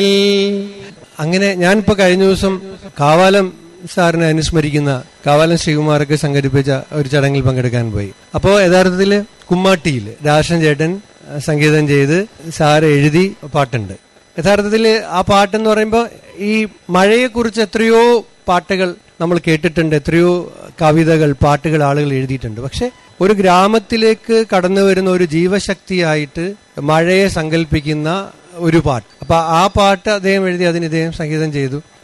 അങ്ങനെ ഞാനിപ്പോ കഴിഞ്ഞ ദിവസം കാവാലം സാറിനെ അനുസ്മരിക്കുന്ന കാവാലം ശ്രീകുമാറൊക്കെ സംഘടിപ്പിച്ച ഒരു ചടങ്ങിൽ പങ്കെടുക്കാൻ പോയി അപ്പോൾ യഥാർത്ഥത്തിൽ കുമ്മാട്ടിയിൽ രാഷൻ ചേട്ടൻ ആ, സംഗീതം ചെയ്ത് സാറ് എഴുതി പാട്ടുണ്ട് യഥാർത്ഥത്തിൽ ആ പാട്ടെന്ന് പറയുമ്പോൾ ഈ മഴയെക്കുറിച്ച് എത്രയോ പാട്ടുകൾ നമ്മൾ കേട്ടിട്ടുണ്ട് എത്രയോ കവിതകൾ പാട്ടുകൾ ആളുകൾ എഴുതിയിട്ടുണ്ട് പക്ഷെ ഒരു ഗ്രാമത്തിലേക്ക് കടന്നു വരുന്ന ഒരു ജീവശക്തിയായിട്ട് മഴയെ സങ്കല്പിക്കുന്ന ഒരു പാട്ട് അപ്പൊ ആ പാട്ട് അദ്ദേഹം എഴുതി അതിന് ഇദ്ദേഹം സംഗീതം ചെയ്തു